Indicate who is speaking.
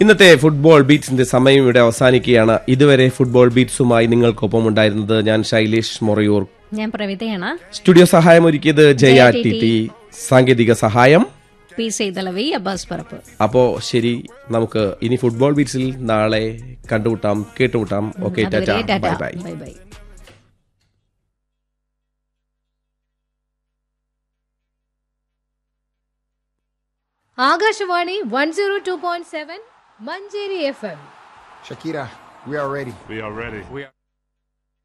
Speaker 1: ഇന്നത്തെ ഫുട്ബോൾ ബീറ്റ്സിന്റെ സമയം ഇവിടെ അവസാനിക്കുകയാണ് ഇതുവരെ ഫുട്ബോൾ ബീറ്റ്സുമായി നിങ്ങൾക്കൊപ്പം ഉണ്ടായിരുന്നത് ഞാൻ ശൈലേഷ് മൊറയൂർ
Speaker 2: ഞാൻ പ്രവിതയാണ്
Speaker 1: സ്റ്റുഡിയോ സഹായം ഒരുക്കിയത് Jaya
Speaker 2: Jaya
Speaker 1: T
Speaker 2: T
Speaker 1: T സാങ്കേതിക സഹായം
Speaker 2: പി സെയ്തലവി അബ്ബാസ് പറപ്പ്
Speaker 1: അപ്പോ ശരി നമുക്ക് ഇനി ഫുട്ബോൾ ബീറ്റ്സിൽ നാളെ കണ്ടുമുട്ടാം കേട്ടുമുട്ടാം ഓക്കെ
Speaker 2: അതുവരെ
Speaker 1: tata bye
Speaker 2: tata
Speaker 1: bye
Speaker 2: bye bye
Speaker 3: Akashvani one zero two point seven Manjeri F M
Speaker 4: Shakira, we are ready.
Speaker 5: We are ready.
Speaker 6: We are